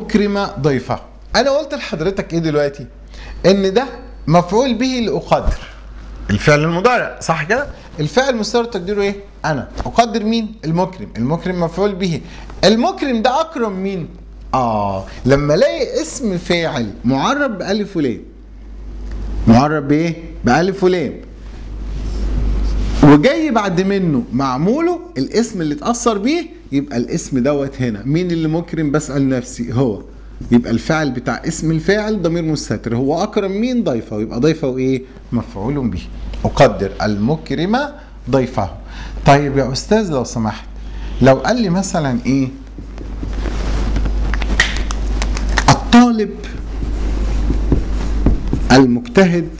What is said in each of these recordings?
المكرم ضيفه انا قلت لحضرتك ايه دلوقتي ان ده مفعول به لاقدر الفعل المضارع صح كده الفعل مستتر تقديره ايه انا اقدر مين المكرم المكرم مفعول به المكرم ده اكرم مين اه لما الاقي اسم فاعل معرب بالف ولام معرب بايه بالف ولام وجاي بعد منه معموله الاسم اللي اتأثر بيه يبقى الاسم دوت هنا مين اللي مكرم بسأل نفسي هو يبقى الفاعل بتاع اسم الفاعل ضمير مستتر هو أكرم مين ضيفه يبقى ضيفه إيه مفعول به أقدر المكرم ضيفه طيب يا أستاذ لو سمحت لو قال لي مثلا إيه الطالب المجتهد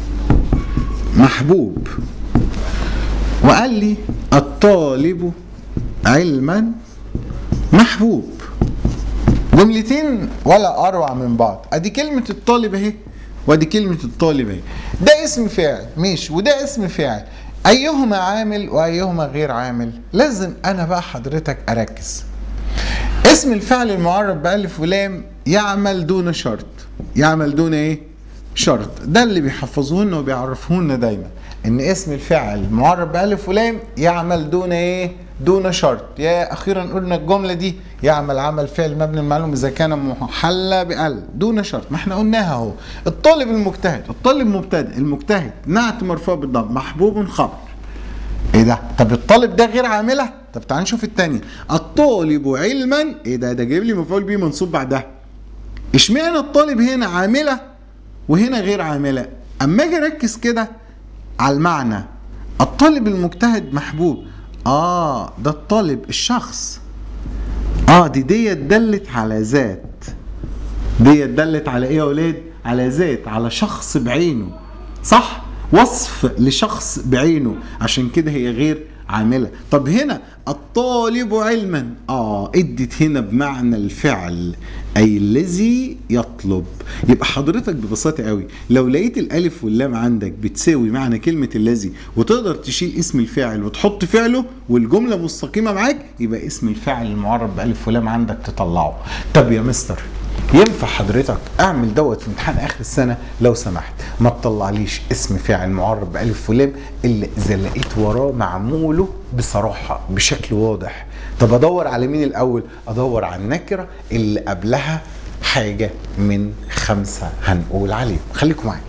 محبوب وقال لي الطالب علما محبوب جملتين ولا اروع من بعض ادي كلمه الطالب اهي وادي كلمه الطالب اهي ده اسم فاعل ماشي وده اسم فاعل ايهما عامل وايهما غير عامل لازم انا بقى حضرتك اركز اسم الفعل المعرب بألف ولام يعمل دون شرط يعمل دون ايه شرط ده اللي بيحفظوه لنا وبيعرفوه لنا دايما ان اسم الفعل معرب بألف ولام يعمل دون ايه دون شرط يا اخيرا قلنا الجمله دي يعمل عمل فعل مبني المعلوم اذا كان محلى بال دون شرط ما احنا قلناها اهو الطالب المجتهد الطالب مبتدئ المجتهد نعت مرفوع بالضم محبوب خبر ايه ده طب الطالب ده غير عامله طب تعال نشوف الثانيه الطالب علما ايه ده ده جايب لي مفعول به منصوب بعدها اشمعنى الطالب هنا عامله وهنا غير عامله اما اجي اركز كده على المعنى الطالب المجتهد محبوب اه ده الطالب الشخص اه دي ديت دلت على ذات ديت دلت على ايه يا ولاد على ذات على شخص بعينه صح وصف لشخص بعينه عشان كده هي غير عاملة طب هنا الطالب علما اه ادت هنا بمعنى الفعل اي الذي يطلب يبقى حضرتك ببساطة قوي لو لقيت الالف واللام عندك بتساوي معنى كلمة الذي وتقدر تشيل اسم الفاعل وتحط فعله والجملة مستقيمة معاك يبقى اسم الفاعل المعرب بألف ولام عندك تطلعه طب يا مستر ينفع حضرتك اعمل دوت في امتحان اخر السنه لو سمحت ما تطلعليش اسم فاعل معرب بالف ولام الا اذا لقيت وراه معموله بصراحه بشكل واضح طب ادور على مين الاول ادور على النكره اللي قبلها حاجه من خمسه هنقول عليهم خليكم معايا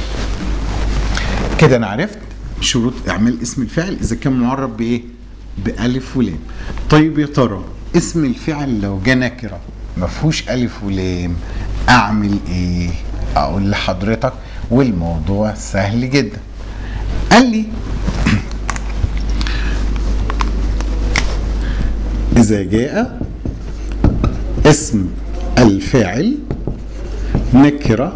كده انا عرفت شروط اعمال اسم الفاعل اذا كان معرب بايه بالف ولام طيب يا ترى اسم الفعل لو جه نكره ما فيهوش الف ولام اعمل ايه اقول لحضرتك والموضوع سهل جدا قال لي اذا جاء اسم الفاعل نكره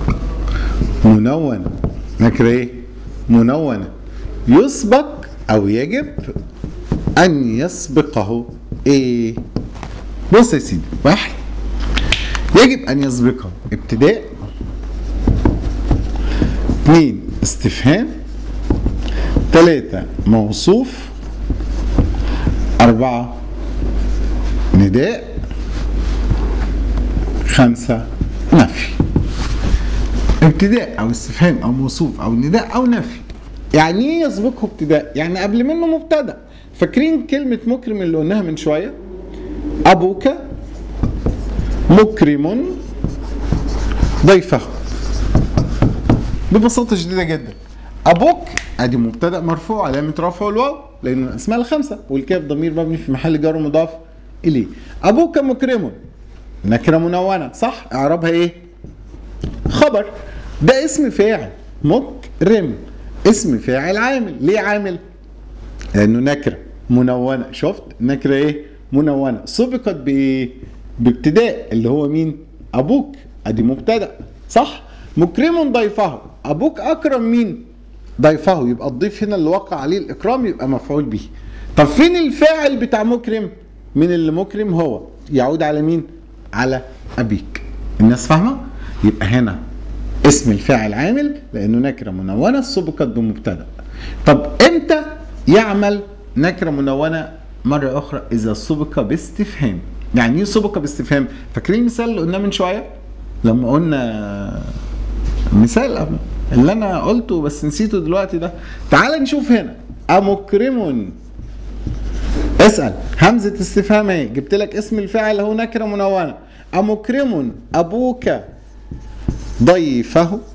منونه نكره ايه منونه يسبق او يجب ان يسبقه ايه بص يا سيدي واحد يجب ان يسبقه ابتداء اثنين استفهام ثلاثة موصوف أربعة نداء خمسة نفي ابتداء أو استفهام أو موصوف أو نداء أو نفي يعني ايه يسبقه ابتداء؟ يعني قبل منه مبتدأ فاكرين كلمة مكرم اللي قلناها من شوية؟ أبوك مكرم ضيفه ببساطة شديدة جدا أبوك أدي مبتدأ مرفوع علامة رفعه الواو لأنه الأسماء الخمسة والكاف ضمير مبني في محل جر مضاف إليه أبوك مكرم نكرة منونة صح إعرابها إيه؟ خبر ده اسم فاعل مكرم اسم فاعل عامل ليه عامل؟ لأنه نكرة منونة شفت نكرة إيه؟ منونة سبقت بايه؟ بابتداء اللي هو مين؟ ابوك ادي مبتدأ صح؟ مكرم ضيفه ابوك اكرم مين؟ ضيفه يبقى الضيف هنا اللي وقع عليه الاكرام يبقى مفعول به طب فين الفاعل بتاع مكرم؟ من اللي مكرم هو يعود على مين؟ على ابيك الناس فاهمه؟ يبقى هنا اسم الفاعل عامل لانه نكره منونه سبقت بمبتدأ طب امتى يعمل نكره منونه مرة أخرى إذا سبق باستفهام يعني ايه سبق باستفهام فاكرين المثال اللي قلناه من شويه لما قلنا مثال قبل اللي انا قلته بس نسيته دلوقتي ده تعال نشوف هنا امكرم اسال همزه استفهام اهي جبت لك اسم الفاعل اهو نكره منونه امكرم ابوك ضيفه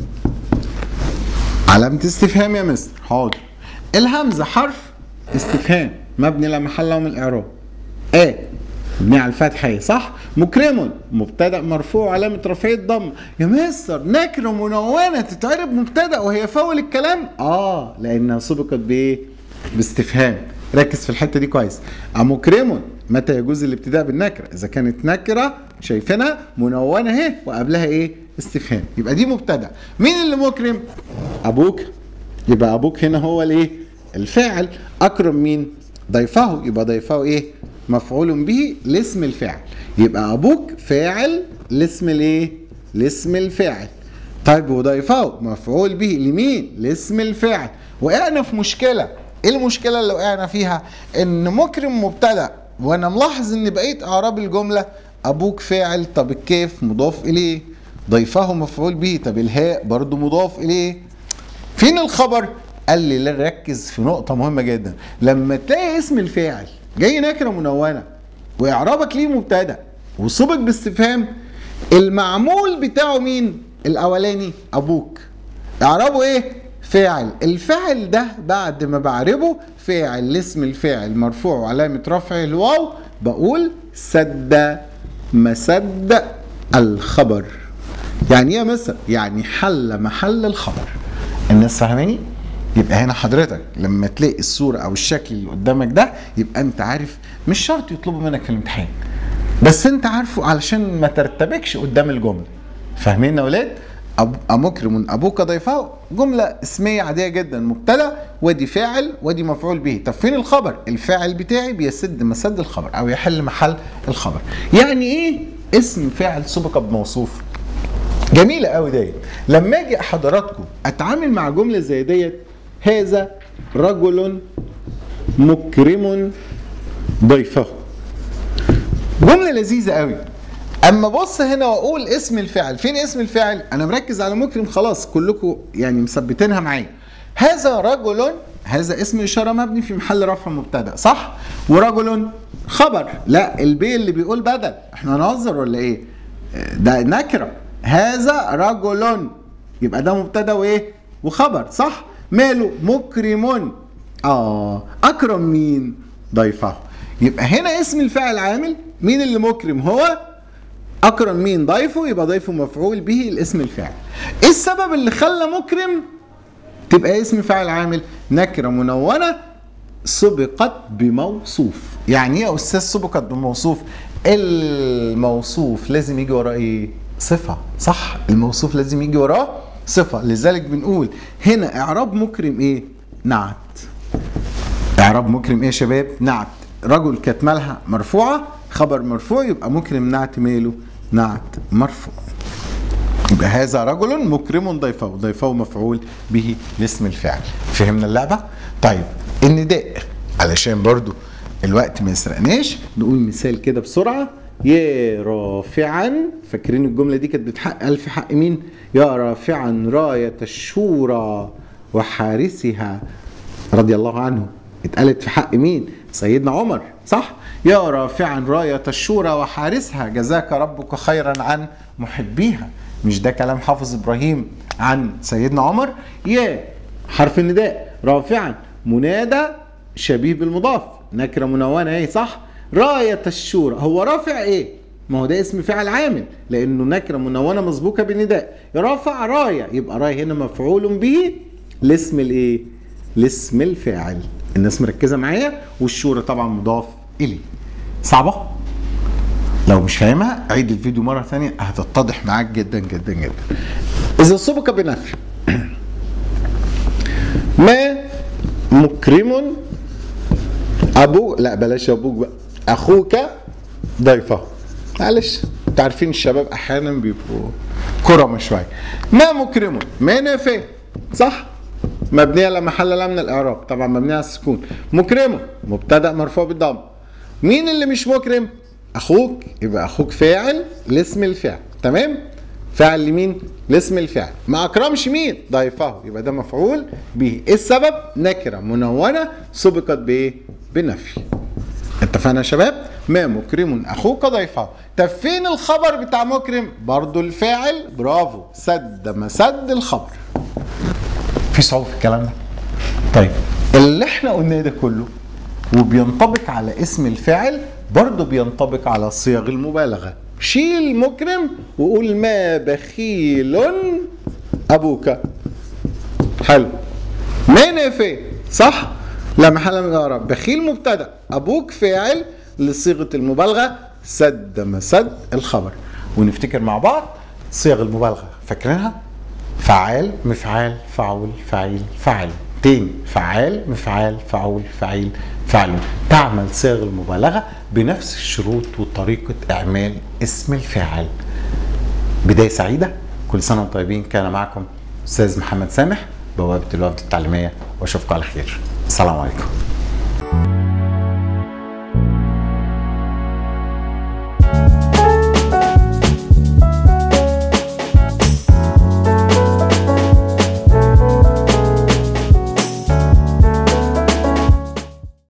علامة استفهام يا مستر حاضر الهمزة حرف استفهام مبني لا محل له من الإعراب آه مبني على الفتحة إيه صح مكرم مبتدأ مرفوع علامة رفعه الضم يا مستر نكرة منونة تتعرب مبتدأ وهي فاول الكلام اه لأنها سبقت بإيه باستفهام ركز في الحتة دي كويس أمكرم متى يجوز الابتداء بالنكرة إذا كانت نكرة شايفينها منونة اهي وقبلها إيه استفهام يبقى دي مبتدأ مين اللي مكرم أبوك يبقى أبوك هنا هو الإيه الفاعل أكرم مين ضيفه يبقى ضيفه إيه مفعول به لاسم الفاعل يبقى أبوك فاعل لاسم الإيه لاسم الفاعل طيب وضيفه مفعول به لمين لاسم الفاعل وقعنا في مشكلة ايه المشكلة اللي وقعنا فيها ان مكرم مبتدأ وانا ملاحظ ان بقيت اعراب الجملة ابوك فاعل طب الكيف مضاف اليه ضيفه مفعول به طب الهاء برضو مضاف اليه فين الخبر قال لي لا ركز في نقطة مهمة جدا لما تلاقي اسم الفاعل جاي نكرة منونة واعرابك ليه مبتدأ وسبق باستفهام المعمول بتاعه مين الاولاني ابوك اعرابه ايه فاعل الفاعل ده بعد ما بعربه فاعل اسم الفاعل مرفوع وعلامة رفعه الواو بقول سد مسد الخبر يعني ايه يا مستر يعني حل محل الخبر الناس فاهماني يبقى هنا حضرتك لما تلاقي الصورة او الشكل اللي قدامك ده يبقى انت عارف مش شرط يطلبوا منك في الامتحان بس انت عارفه علشان ما ترتبكش قدام الجملة فاهمين يا ولاد أب... أمكرم أبوك ضيفه جملة اسمية عادية جدا مبتدأ ودي فاعل ودي مفعول به طب فين الخبر الفاعل بتاعي بيسد مسد الخبر أو يحل محل الخبر يعني إيه اسم فاعل سبق بموصوف جميلة قوي ديت لما اجي حضراتكم اتعامل مع جملة زي ديت هذا رجل مكرم ضيفه جملة لذيذة قوي اما بص هنا واقول اسم الفاعل فين اسم الفاعل انا مركز على مكرم خلاص كلكم يعني مثبتينها معايا هذا رجل هذا اسم اشاره مبني في محل رفع مبتدا صح ورجل خبر لا البي اللي بيقول بدل احنا هنهزر ولا ايه ده نكره هذا رجل يبقى ده مبتدا وايه وخبر صح ماله مكرم اه اكرم مين ضيفه يبقى هنا اسم الفاعل عامل مين اللي مكرم هو اكرم مين ضيفه يبقى ضيفه مفعول به الاسم الفاعل ايه السبب اللي خلى مكرم تبقى اسم فاعل عامل نكره منونه سبقت بموصوف يعني ايه يا استاذ سبقت بموصوف الموصوف لازم يجي وراه ايه صفه صح الموصوف لازم يجي وراه صفه لذلك بنقول هنا اعراب مكرم ايه نعت اعراب مكرم ايه يا شباب نعت رجل كانت مالها مرفوعه خبر مرفوع يبقى مكرم نعت ماله نعت مرفوع يبقى هذا رجل مكرم ضيفه ضيفه مفعول به لاسم الفاعل فهمنا اللعبه طيب النداء علشان برضو الوقت ما يسرقناش نقول مثال كده بسرعه يا رافعا فاكرين الجمله دي كانت بتحقق الف حق مين يا رافعا رايه الشورى وحارسها رضي الله عنه اتقالت في حق مين سيدنا عمر صح يا رافعا راية الشورى وحارسها جزاك ربك خيرا عن محبيها مش ده كلام حافظ ابراهيم عن سيدنا عمر يا حرف النداء رافعا منادى شبيه بالمضاف نكره منونه ايه صح راية الشورى هو رافع ايه ما هو ده اسم فاعل عامل لانه نكره منونه مسبوقه بالنداء رافع رايه يبقى رايه هنا مفعول به لاسم الايه لاسم الفاعل الناس مركزه معايا والشورى طبعا مضاف اليه صعبه لو مش فاهمها عيد الفيديو مره ثانيه هتتضح معاك جدا جدا جدا اذا سبق بنفي ما مكرم ابو لا بلاش ابوك بقى اخوك ضيفه معلش انت عارفين الشباب احيانا بيبقوا كرم شويه ما مكرم ما نافع صح مبنيه لا محل لها من الاعراب طبعا مبنيه على السكون مكرمه مبتدا مرفوع بالضم مين اللي مش مكرم اخوك يبقى اخوك فاعل لاسم الفعل تمام فاعل لمين لاسم الفعل ما اكرمش مين ضيفه يبقى ده مفعول به ايه السبب نكره منونه سبقت بايه بنفي اتفقنا يا شباب ما مكرم اخوك ضيفه طب فين الخبر بتاع مكرم برضو الفاعل برافو سد مسد الخبر في صعوبه في الكلام ده طيب اللي احنا قلناه ده كله وبينطبق على اسم الفاعل برضه بينطبق على صيغ المبالغه شيل مكرم وقول ما بخيل ابوك حلو من في صح لا محل من الاعراب بخيل مبتدا ابوك فاعل لصيغه المبالغه سد مسد الخبر ونفتكر مع بعض صيغ المبالغه فاكرينها فعال مفعال فعول فعيل فعل تاني فعال مفعال فعول فعيل فعل تعمل صيغ المبالغه بنفس الشروط وطريقه اعمال اسم الفاعل بدايه سعيده كل سنه وانتم طيبين كان معكم استاذ محمد سامح بوابه الوفد التعليميه واشوفكم على خير السلام عليكم